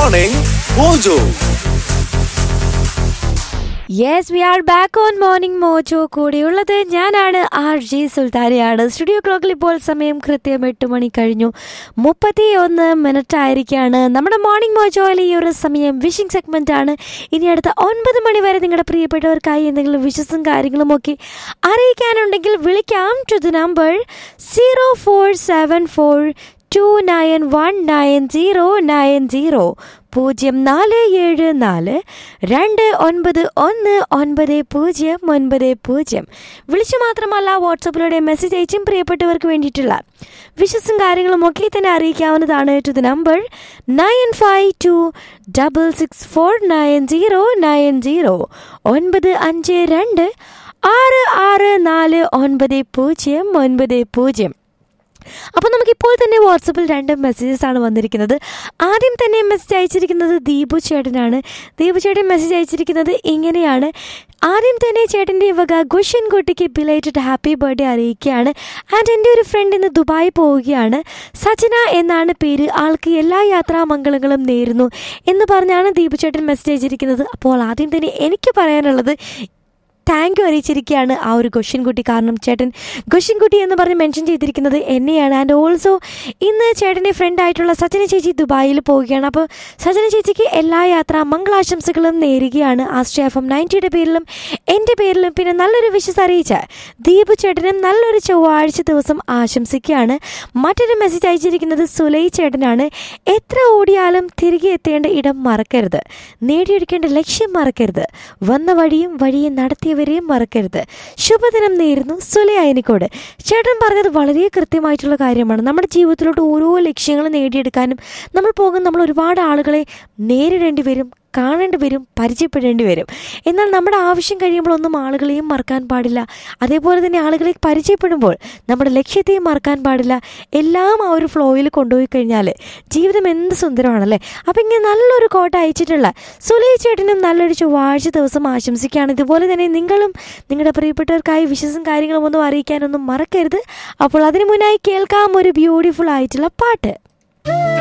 Morning Mojo. Yes we are back on morning mojo കൂടെയുള്ളത് ഞാനാണ് R G സുൽത്താനയാണ് studio ക്ലോക്കിൽ ഇപ്പോൾ സമയം കൃത്യം എട്ട് മണി കഴിഞ്ഞു മുപ്പത്തി ഒന്ന് മിനിറ്റ് ആയിരിക്കാണ് നമ്മുടെ മോർണിംഗ് മോജോയിൽ ഈ ഒരു സമയം വിഷിംഗ് സെഗ്മെന്റ് ആണ് ഇനി അടുത്ത ഒൻപത് മണി വരെ നിങ്ങളുടെ പ്രിയപ്പെട്ടവർക്കായി എന്തെങ്കിലും വിഷസും കാര്യങ്ങളും ഒക്കെ അറിയിക്കാനുണ്ടെങ്കിൽ വിളിക്കാം to the number zero four seven four two nine one nine zero nine zero പൂജ്യം നാല് ഏഴ് നാല് രണ്ട് ഒൻപത് ഒന്ന് ഒൻപത് പൂജ്യം ഒൻപത് പൂജ്യം വിളിച്ചു മാത്രമല്ല വാട്സപ്പിലൂടെ മെസ്സേജ് അയച്ചും പ്രിയപ്പെട്ടവർക്ക് വേണ്ടിയിട്ടുള്ള വിഷസും കാര്യങ്ങളും ഒക്കെ തന്നെ അറിയിക്കാവുന്നതാണ് to the number nine five two double six four nine zero nine zero ഒൻപത് അഞ്ച് രണ്ട് ആറ് ആറ് നാല് ഒൻപത് പൂജ്യം ഒൻപത് പൂജ്യം അപ്പോൾ നമുക്കിപ്പോൾ തന്നെ വാട്സപ്പിൽ രണ്ട് മെസ്സേജസ് ആണ് വന്നിരിക്കുന്നത് ആദ്യം തന്നെ മെസ്സേജ് അയച്ചിരിക്കുന്നത് ദീപു ചേട്ടനാണ് ദീപു ചേട്ടൻ മെസ്സേജ് അയച്ചിരിക്കുന്നത് ഇങ്ങനെയാണ് ആദ്യം തന്നെ ചേട്ടൻ്റെ വക ഗുഷൻ കുട്ടിക്ക് ബിലേറ്റഡ് ഹാപ്പി ബർത്ത്ഡേ അറിയിക്കുകയാണ് ആൻഡ് എൻ്റെ ഒരു ഫ്രണ്ട് ഇന്ന് ദുബായ് പോവുകയാണ് സജന എന്നാണ് പേര് ആൾക്ക് എല്ലാ യാത്രാമംഗളങ്ങളും നേരുന്നു എന്ന് പറഞ്ഞാണ് ദീപു ചേട്ടൻ മെസ്സേജ് അയച്ചിരിക്കുന്നത് അപ്പോൾ ആദ്യം തന്നെ എനിക്ക് പറയാനുള്ളത് താങ്ക് യു അറിയിച്ചിരിക്കുകയാണ് ആ ഒരു കുട്ടി കാരണം ചേട്ടൻ കുട്ടി എന്ന് പറഞ്ഞ് മെൻഷൻ ചെയ്തിരിക്കുന്നത് എന്നെയാണ് ആൻഡ് ഓൾസോ ഇന്ന് ചേട്ടൻ്റെ ഫ്രണ്ട് ആയിട്ടുള്ള സജന ചേച്ചി ദുബായിൽ പോവുകയാണ് അപ്പോൾ സജന ചേച്ചിക്ക് എല്ലാ യാത്രാ മംഗളാശംസകളും നേരുകയാണ് ആസ്ട്രിയ എഫ് എം നയൻറ്റിയുടെ പേരിലും എൻ്റെ പേരിലും പിന്നെ നല്ലൊരു വിശ്വസ് അറിയിച്ച ദീപു ചേട്ടനും നല്ലൊരു ചൊവ്വാഴ്ച ദിവസം ആശംസിക്കുകയാണ് മറ്റൊരു മെസ്സേജ് അയച്ചിരിക്കുന്നത് സുലൈ ചേട്ടനാണ് എത്ര ഓടിയാലും തിരികെ എത്തേണ്ട ഇടം മറക്കരുത് നേടിയെടുക്കേണ്ട ലക്ഷ്യം മറക്കരുത് വന്ന വഴിയും വഴിയെ നടത്തിയവരെയും മറക്കരുത് ശുഭദിനം നേരുന്നു സുലൈ അയനിക്കോട് ചേട്ടൻ പറഞ്ഞത് വളരെ കൃത്യമായിട്ടുള്ള കാര്യമാണ് നമ്മുടെ ജീവിതത്തിലോട്ട് ഓരോ ലക്ഷ്യങ്ങൾ നേടിയെടുക്കാനും നമ്മൾ പോകുന്ന നമ്മൾ ഒരുപാട് ആളുകളെ നേരിടേണ്ടി വരും കാണേണ്ടി വരും പരിചയപ്പെടേണ്ടി വരും എന്നാൽ നമ്മുടെ ആവശ്യം കഴിയുമ്പോഴൊന്നും ആളുകളെയും മറക്കാൻ പാടില്ല അതേപോലെ തന്നെ ആളുകളെ പരിചയപ്പെടുമ്പോൾ നമ്മുടെ ലക്ഷ്യത്തെയും മറക്കാൻ പാടില്ല എല്ലാം ആ ഒരു ഫ്ലോയിൽ കൊണ്ടുപോയി കഴിഞ്ഞാൽ ജീവിതം എന്ത് സുന്ദരമാണല്ലേ അപ്പം ഇങ്ങനെ നല്ലൊരു കോട്ട അയച്ചിട്ടുള്ള സുലൈ ചേട്ടനും നല്ലൊരു ചൊവ്വാഴ്ച ദിവസം ആശംസിക്കുകയാണ് ഇതുപോലെ തന്നെ നിങ്ങളും നിങ്ങളുടെ പ്രിയപ്പെട്ടവർക്കായി വിശ്വസം കാര്യങ്ങളും ഒന്നും അറിയിക്കാനൊന്നും മറക്കരുത് അപ്പോൾ അതിനു മുന്നായി കേൾക്കാം ഒരു ബ്യൂട്ടിഫുൾ ആയിട്ടുള്ള പാട്ട്